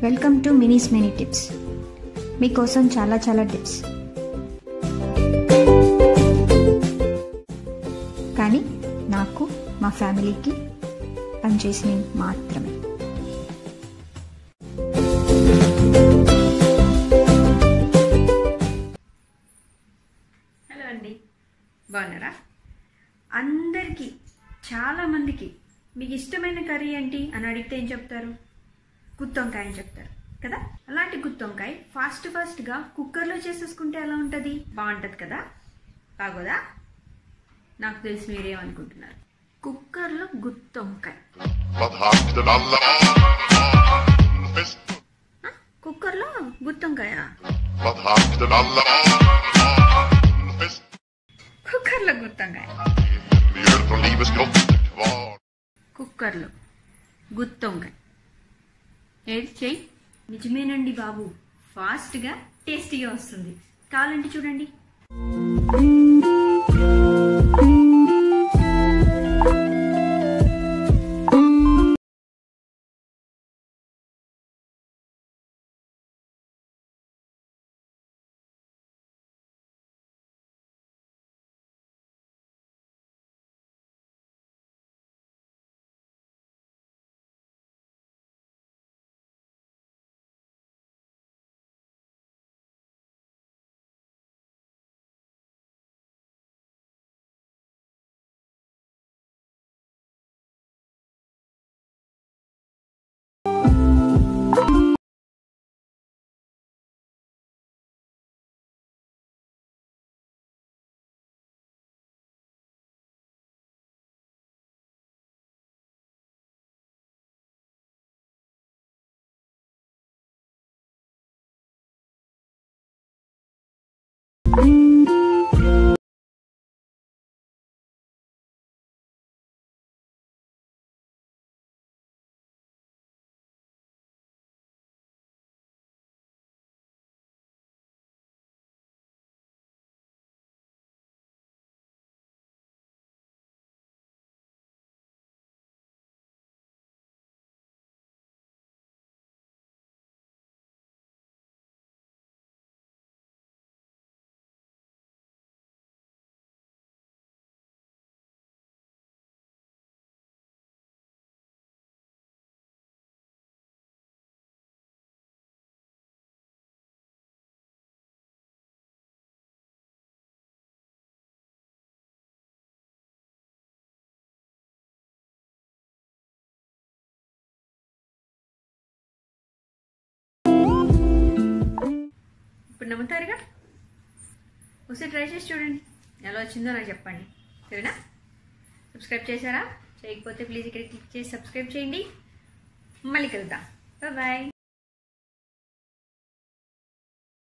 Welcome to minis mini tips మీకోసం చాలా చాలా టిప్స్ కానీ నాకు మా ఫ్యామిలీకి పనిచేసినవి మాత్రమే హలో అండి బాగున్నారా అందరికీ చాలామందికి మీకు ఇష్టమైన కర్రీ ఏంటి అని అడిగితే ఏం చెప్తారు గుత్తొంకాయ అని చెప్తారు కదా అలాంటి గుత్తొంకాయ ఫాస్ట్ ఫాస్ట్గా కుక్కర్లో చేసేసుకుంటే ఎలా ఉంటుంది బాగుంటుంది కదా బాగోదా నాకు తెలిసి మీరేమనుకుంటున్నారు కుక్కర్లో గుత్తొంకాయ Wat hakte alla fest? ఆ? కుక్కర్లో గుత్తొంకాయ Wat hakte alla fest? కుక్కర్లో గుత్తొంకాయ Mjöl från livets grott kvar. కుక్కర్లో గుత్తొంకాయ ఏది చెయ్యి నిజమేనండి బాబు ఫాస్ట్గా టేస్టీగా వస్తుంది కావాలంటే చూడండి ఇప్పుడు నమ్ముతారుగా ఒకసారి ట్రై చేసి చూడండి ఎలా వచ్చిందో నాకు చెప్పండి సరేనా సబ్స్క్రైబ్ చేశారా చేయకపోతే ప్లీజ్ ఇక్కడ క్లిక్ చేసి సబ్స్క్రైబ్ చేయండి మళ్ళీ కలుద్దాం బాయ్